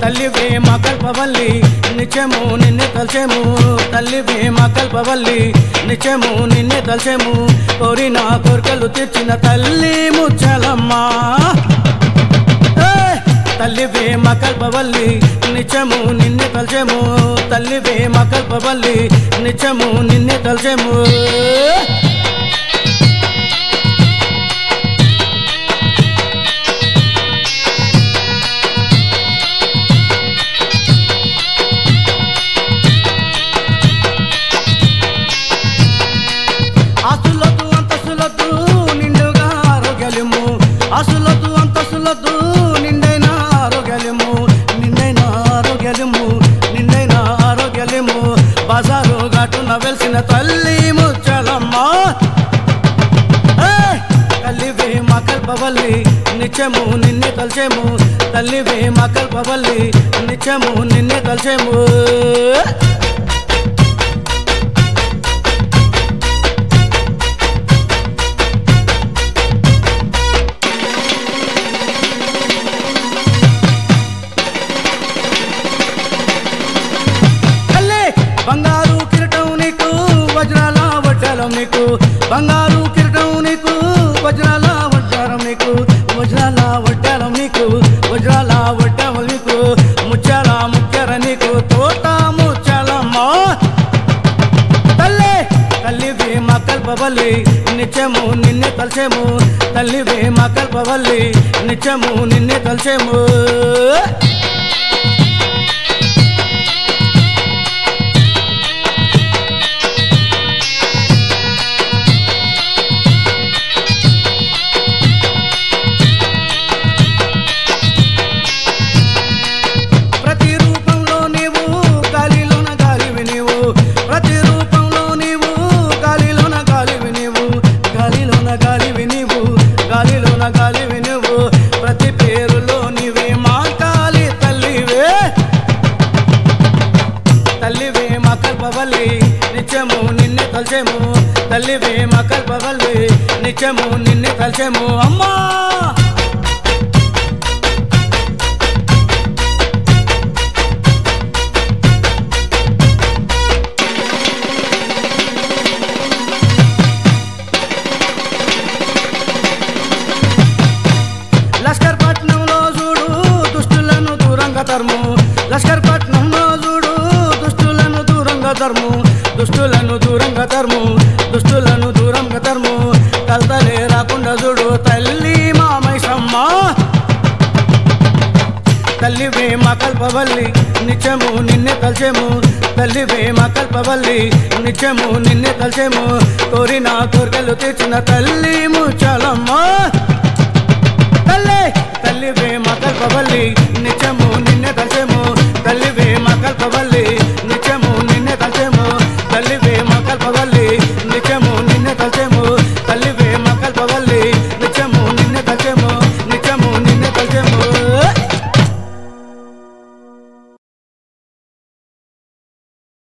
తల్లివే మా కల్పవల్లి నిత్యము నిన్నే తలచేము తల్లివే మా కల్పవల్లి నిత్యము నిన్నే తలచేము కోరిన కోరికలు తీర్చిన తల్లి ముచ్చలమ్మా ఏయ్! తల్లివే మా కల్పవల్లి నిత్యము నిన్నే తలచేము తల్లివే మా కల్పవల్లి నిత్యము నిన్నే తలచేము ఆస్తులతో అంతస్తులతో నిండుగా ఆరోగ్యము ఆస్తులతో అంతస్తులతో నిండైన ఆరోగ్యము నిండైన ఆరోగ్యము నిండైన ఆరోగ్యము బజారు ఘాటున వెలిసిన తల్లి ముచ్చలమ్మ ఏయ్! తల్లివే మా కల్పవల్లి నిత్యము నిన్నే కలిసేము తల్లివే మా కల్పవల్లి నిత్యము నిన్నే కలిసేము తల్లి బంగారు కిరటం నీకు వజ్రాల వడ్డాలం నీకు బంగారు కిరటం నీకు వజ్రాల వడ్డారం నీకు వజ్రాల వడ్డాలం నీకు వజ్రాల వడ్డాలం నీకు ముత్యాల ముత్యాల నీకు తోట ముత్యాలమ్మ తల్లి తల్లివే మా కల్పవల్లి నిత్యము నిన్నే తలచేము తల్లివే మా కల్పవల్లి నిత్యము నిన్నే తలచేము ప్రతి రూపంలో నీవు గాలిలోన గాలివి నీవు ప్రతి రూపంలో నీవు గాలిలోన గాలివి నీవు గాలిలోన గాలివి నీవు గాలిలోన గాలివి నీవు ప్రతి పేరులో నీవే మా కాలి తల్లివే తల్లివే మా కల్పవల్లి నిత్యము నిన్నే తలచేము తల్లివే మా కల్పవల్లి నిత్యము నిన్నే తలచేము అమ్మా లష్కర్ పట్నంలో చూడు దుష్టులను దూరంగా తరుము లష్కర్ పట్నంలో చూడు దుష్టులను దూరంగా తరుము దుష్టులను దూరంగా తరుము దుష్టులను దూరంగా తరుము కలతలే రాకుండా చూడు తల్లి మామైసమ్మ తల్లివే మా కల్పవల్లి నిత్యము నిన్నే తలచేము తల్లివే మా కల్పవల్లి నిత్యము నిన్నే తలచేము కోరిన కోరికలు తీర్చిన తల్లి ముచ్చలమ్మ తల్లి తల్లివే మా కల్పవల్లి నిత్యము నిన్నే తలచేము తల్లివే మా కల్పవల్లి